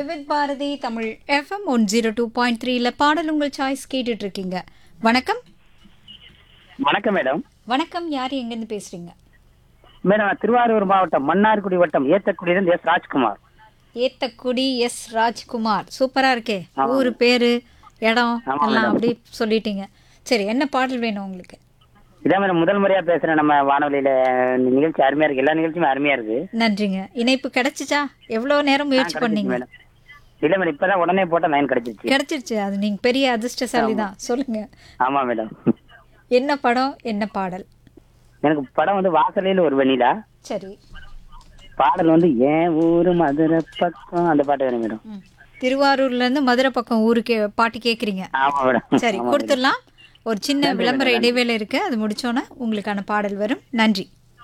Vividh Bharati Tamil FM one zero two point த்ரீல பாடல் உங்கள் சாய்ஸ் கேட்டுட்டு இருக்கீங்க வணக்கம் வணக்கம் மேடம் வணக்கம் யார் எங்கேருந்து பேசுறீங்க மேடம் நான் திருவாரூர் மாவட்டம் மன்னார்குடி வட்டம் ஏத்தக்குடியிலிருந்து எஸ் ராஜ்குமார் ஏத்தக்குடி எஸ் ராஜ்குமார் சூப்பரா இருக்கே ஊரு பேரு இடம் ஆமா, எல்லாம் மேடம். அப்படி சொல்லிட்டீங்க சரி என்ன பாடல் வேணும் உங்களுக்கு இதான் மேடம் முதல் முறையா பேசுறேன் நம்ம வானொலியில இந்த நிகழ்ச்சி அருமையா இருக்கு எல்லா நிகழ்ச்சியுமே அருமையா இருக்கு நன்றிங்க இணைப்பு கிடைச்சிச்சா எவ்வளவு நேரம் முயற்சி கிடைச்சிருச்சு பண்ணீங்க மேடம் இல்ல மேடம் இப்பதான் உடனே போட்ட லைன் கிடைச்சிருச்சு கிடைச்சிருச்சு அது நீங்க பெரிய அதிர்ஷ்டசாலி தான் சொல்லுங்க ஆமா மேடம் என்ன படம் என்ன பாடல் எனக்கு படம் வந்து வாசலையில் ஒரு வெண்ணிலா சரி பாடல் வந்து ஏன் ஊரு மதுரை பக்கம் அந்த பாட்டு வேணும் மேடம் ம். திருவாரூர்ல இருந்து மதுரை பக்கம் ஊருக்கு பாட்டு கேக்குறீங்க ஆமா மேடம் சரி ஆமா கொடுத்துடலாம் ஒரு சின்ன விளம்பர இடைவேளை இருக்கு அது முடிச்சோன்னே உங்களுக்கான பாடல் வரும் நன்றி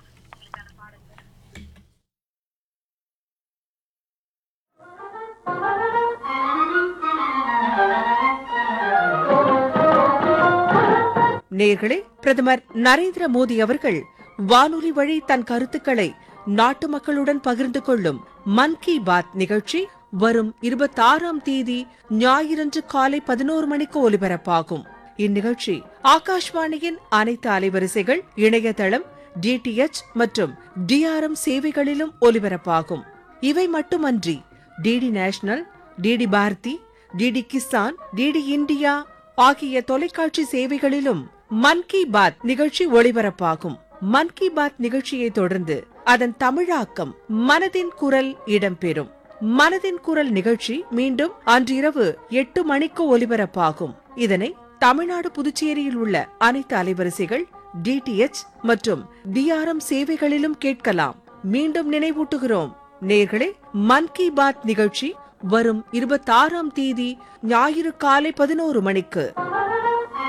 நேர்களே பிரதமர் நரேந்திர மோடி அவர்கள் வானொலி வழி தன் கருத்துக்களை நாட்டு மக்களுடன் பகிர்ந்து கொள்ளும் மன் கி பாத் நிகழ்ச்சி வரும் இருபத்தாறாம் தேதி ஞாயிறன்று காலை பதினோரு மணிக்கு ஒலிபரப்பாகும் இந்நிகழ்ச்சி ஆகாஷ்வாணியின் அனைத்து அலைவரிசைகள் இணையதளம் டிடிஎச் மற்றும் டிஆர்எம் சேவைகளிலும் ஒலிபரப்பாகும் இவை மட்டுமன்றி DD national DD Bharati DD Kisan DD India ஆகிய தொலைக்காட்சி சேவைகளிலும் மன் கி பாத் நிகழ்ச்சி ஒளிபரப்பாகும் மன் கி பாத் நிகழ்ச்சியை தொடர்ந்து அதன் தமிழாக்கம் மனதின் குரல் இடம்பெறும் மனதின் குரல் நிகழ்ச்சி மீண்டும் அன்றிரவு எட்டு மணிக்கு ஒலிபரப்பாகும் இதனை தமிழ்நாடு புதுச்சேரியில் உள்ள அனைத்து அலைவரிசைகள் டிடிஎச் மற்றும் டிஆர்எம் சேவைகளிலும் கேட்கலாம் மீண்டும் நினைவூட்டுகிறோம் நேர்களே மன் கி பாத் நிகழ்ச்சி வரும் இருபத்தாறாம் தேதி ஞாயிறு காலை பதினோரு மணிக்கு